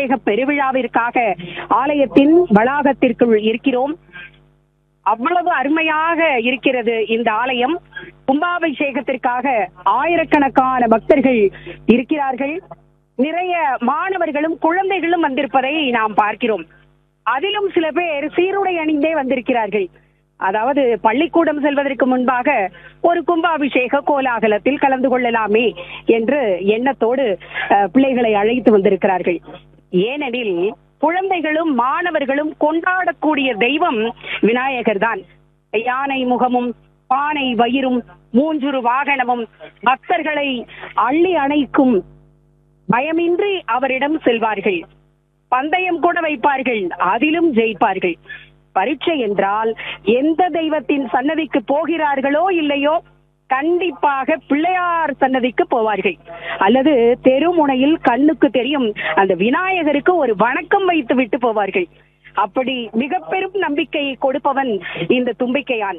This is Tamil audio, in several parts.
கும்பாபிஷேக பெருவிழாவிற்காக ஆலயத்தின் வளாகத்திற்குள் இருக்கிறோம் அவ்வளவு அருமையாக இருக்கிறது இந்த ஆலயம் கும்பாபிஷேகத்திற்காக ஆயிரக்கணக்கான பக்தர்கள் இருக்கிறார்கள் நிறைய மாணவர்களும் குழந்தைகளும் வந்திருப்பதை நாம் பார்க்கிறோம் அதிலும் சில பேர் சீருடை அணிந்தே வந்திருக்கிறார்கள் அதாவது பள்ளிக்கூடம் செல்வதற்கு முன்பாக ஒரு கும்பாபிஷேக கோலாகலத்தில் கலந்து கொள்ளலாமே என்று எண்ணத்தோடு அஹ், பிள்ளைகளை அழைத்து வந்திருக்கிறார்கள் ஏனெனில் குழந்தைகளும் மாணவர்களும் கொண்டாடக்கூடிய தெய்வம் விநாயகர் தான் யானை முகமும் பானை வயிறும் மூஞ்சுரு வாகனமும் பக்தர்களை அள்ளி அணைக்கும் பயமின்றி அவரிடம் செல்வார்கள் பந்தயம் கூட வைப்பார்கள் அதிலும் ஜெயிப்பார்கள் பரீட்சை என்றால் எந்த தெய்வத்தின் சன்னதிக்கு போகிறார்களோ இல்லையோ கண்டிப்பாக பிள்ளையார் சன்னதிக்கு போவார்கள் அல்லது தெருமுனையில் கண்ணுக்கு தெரியும் அந்த விநாயகருக்கு ஒரு வணக்கம் வைத்து விட்டு போவார்கள் அப்படி மிக பெரும் நம்பிக்கையை கொடுப்பவன் இந்த தும்பிக்கையான்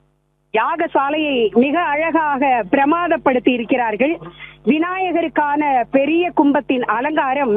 யாகசாலையை மிக அழகாக பிரமாதப்படுத்தி இருக்கிறார்கள் விநாயகருக்கான பெரிய கும்பத்தின் அலங்காரம்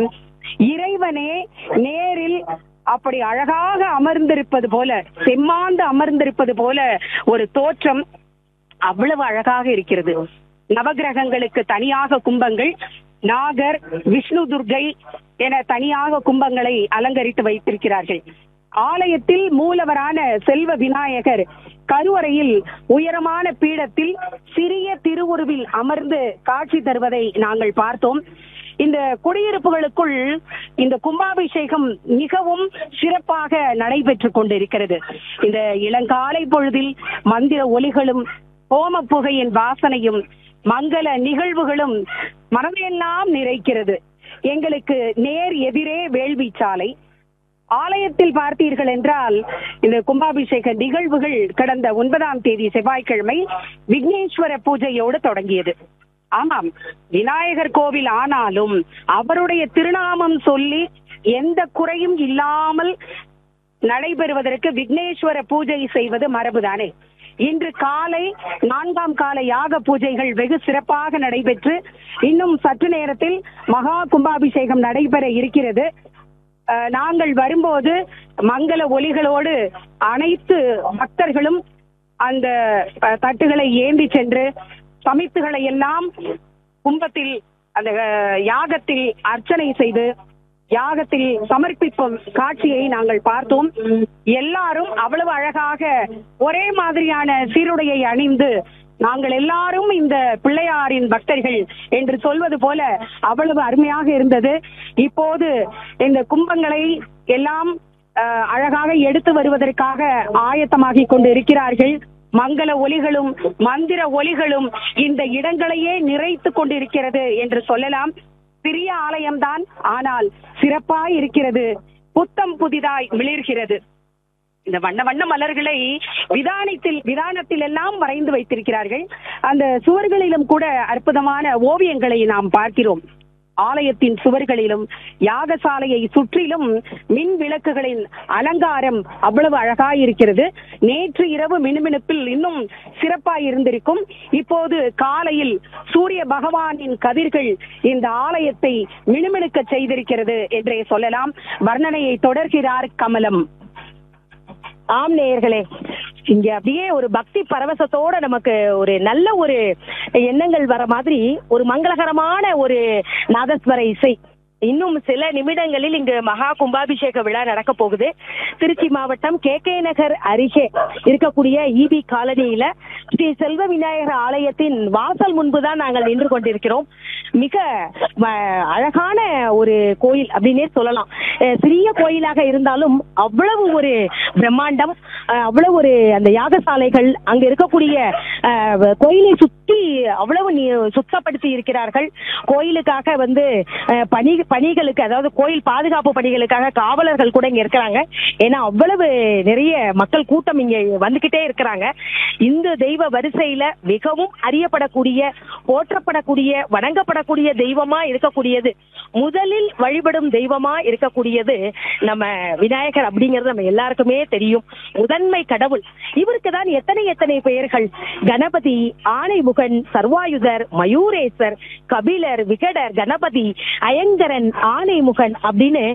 இறைவனே நேரில் அப்படி அழகாக அமர்ந்திருப்பது போல செம்மாந்து அமர்ந்திருப்பது போல ஒரு தோற்றம் அவ்வளவு அழகாக இருக்கிறது நவகிரகங்களுக்கு தனியாக கும்பங்கள் நாகர் விஷ்ணு துர்கை என தனியாக கும்பங்களை அலங்கரித்து வைத்திருக்கிறார்கள் ஆலயத்தில் மூலவரான செல்வ விநாயகர் கருவறையில் உயரமான பீடத்தில் சிறிய திருவுருவில் அமர்ந்து காட்சி தருவதை நாங்கள் பார்த்தோம் இந்த குடியிருப்புகளுக்குள் இந்த கும்பாபிஷேகம் மிகவும் சிறப்பாக நடைபெற்றுக் கொண்டிருக்கிறது இந்த இளங்காலை பொழுதில் மந்திர ஒலிகளும் ஹோம புகையின் வாசனையும் மங்கள நிகழ்வுகளும் மனதையெல்லாம் நிறைக்கிறது எங்களுக்கு நேர் எதிரே வேள்வி சாலை ஆலயத்தில் பார்த்தீர்கள் என்றால் இந்த கும்பாபிஷேக நிகழ்வுகள் கடந்த ஒன்பதாம் தேதி செவ்வாய்க்கிழமை விக்னேஸ்வர பூஜையோடு தொடங்கியது ஆமாம் விநாயகர் கோவில் ஆனாலும் அவருடைய திருநாமம் சொல்லி எந்த குறையும் இல்லாமல் நடைபெறுவதற்கு விக்னேஸ்வர பூஜை செய்வது மரபுதானே இன்று காலை நான்காம் கால யாக பூஜைகள் வெகு சிறப்பாக நடைபெற்று இன்னும் சற்று நேரத்தில் மகா கும்பாபிஷேகம் நடைபெற இருக்கிறது அஹ், நாங்கள் வரும்போது மங்கள ஒலிகளோடு அனைத்து பக்தர்களும் அந்த அஹ், தட்டுகளை ஏந்தி சென்று சமித்துகளை எல்லாம் கும்பத்தில் அந்த அஹ், யாகத்தில் அர்ச்சனை செய்து யாகத்தில் சமர்ப்பிக்கும் காட்சியை நாங்கள் பார்த்தோம் எல்லாரும் அவ்வளவு அழகாக ஒரே மாதிரியான சீருடையை அணிந்து நாங்கள் எல்லாரும் இந்த பிள்ளையாரின் பக்தர்கள் என்று சொல்வது போல அவ்வளவு அருமையாக இருந்தது இப்போது இந்த கும்பங்களை எல்லாம் அஹ், அழகாக எடுத்து வருவதற்காக ஆயத்தமாகிக் கொண்டு இருக்கிறார்கள் மங்கள ஒலிகளும் மந்திர ஒலிகளும் இந்த இடங்களையே நிறைத்து கொண்டிருக்கிறது என்று சொல்லலாம் சிறிய ஆலயம்தான் ஆனால் சிறப்பாய் இருக்கிறது புத்தம் புதிதாய் மிளிர்கிறது இந்த வண்ண வண்ண மலர்களை விதானத்தில் விதானத்தில் எல்லாம் வரைந்து வைத்திருக்கிறார்கள் அந்த சுவர்களிலும் கூட அற்புதமான ஓவியங்களை நாம் பார்க்கிறோம் ஆலயத்தின் சுவர்களிலும் யாகசாலையை சுற்றிலும் மின் விளக்குகளின் அலங்காரம் அவ்வளவு அழகாய் இருக்கிறது நேற்று இரவு மினுமினுப்பில் இன்னும் சிறப்பாய் இருந்திருக்கும் இப்போது காலையில் சூரிய பகவானின் கதிர்கள் இந்த ஆலயத்தை மினுமினுக்க செய்திருக்கிறது என்றே சொல்லலாம் வர்ணனையை தொடர்கிறார் கமலம் ஆம் நேயர்களே இங்க அப்படியே ஒரு பக்தி பரவசத்தோட நமக்கு ஒரு நல்ல ஒரு எண்ணங்கள் வர மாதிரி ஒரு மங்களகரமான ஒரு நாதஸ்வர இசை இன்னும் சில நிமிடங்களில் இங்கு மகா கும்பாபிஷேக விழா நடக்க போகுது திருச்சி மாவட்டம் கே கே நகர் அருகே இருக்கக்கூடிய இபி காலனியில ஸ்ரீ செல்வ விநாயகர் ஆலயத்தின் வாசல் முன்பு தான் நாங்கள் நின்று கொண்டிருக்கிறோம் மிக ம, அழகான ஒரு கோயில் அப்படின்னே சொல்லலாம் அஹ் சிறிய கோயிலாக இருந்தாலும் அவ்வளவு ஒரு பிரம்மாண்டம் அஹ் அவ்வளவு ஒரு அந்த யாகசாலைகள் அங்க இருக்கக்கூடிய அஹ், கோயிலை சுத்தி அவ்வளவு நீ- சுத்தப்படுத்தி இருக்கிறார்கள் கோயிலுக்காக வந்து அஹ், பணி பணிகளுக்கு அதாவது கோயில் பாதுகாப்பு பணிகளுக்காக காவலர்கள் கூட இங்க இருக்கிறாங்க ஏன்னா அவ்வளவு நிறைய மக்கள் கூட்டம் இங்க வந்துகிட்டே இருக்கிறாங்க இந்த தெய்வ வரிசையில மிகவும் அறியப்படக்கூடிய போற்றப்படக்கூடிய வணங்கப்படக்கூடிய தெய்வமா இருக்கக்கூடியது முதலில் வழிபடும் தெய்வமா இருக்கக்கூடியது நம்ம விநாயகர் அப்படிங்கிறது நம்ம எல்லாருக்குமே தெரியும் முதன்மை கடவுள் இவருக்கு தான் எத்தனை எத்தனை பெயர்கள் கணபதி ஆணைமுகன் சர்வாயுதர் மயூரேசர் கபிலர் விகடர் கணபதி அயங்கரன் ஆணைமுகன் அப்படின்னு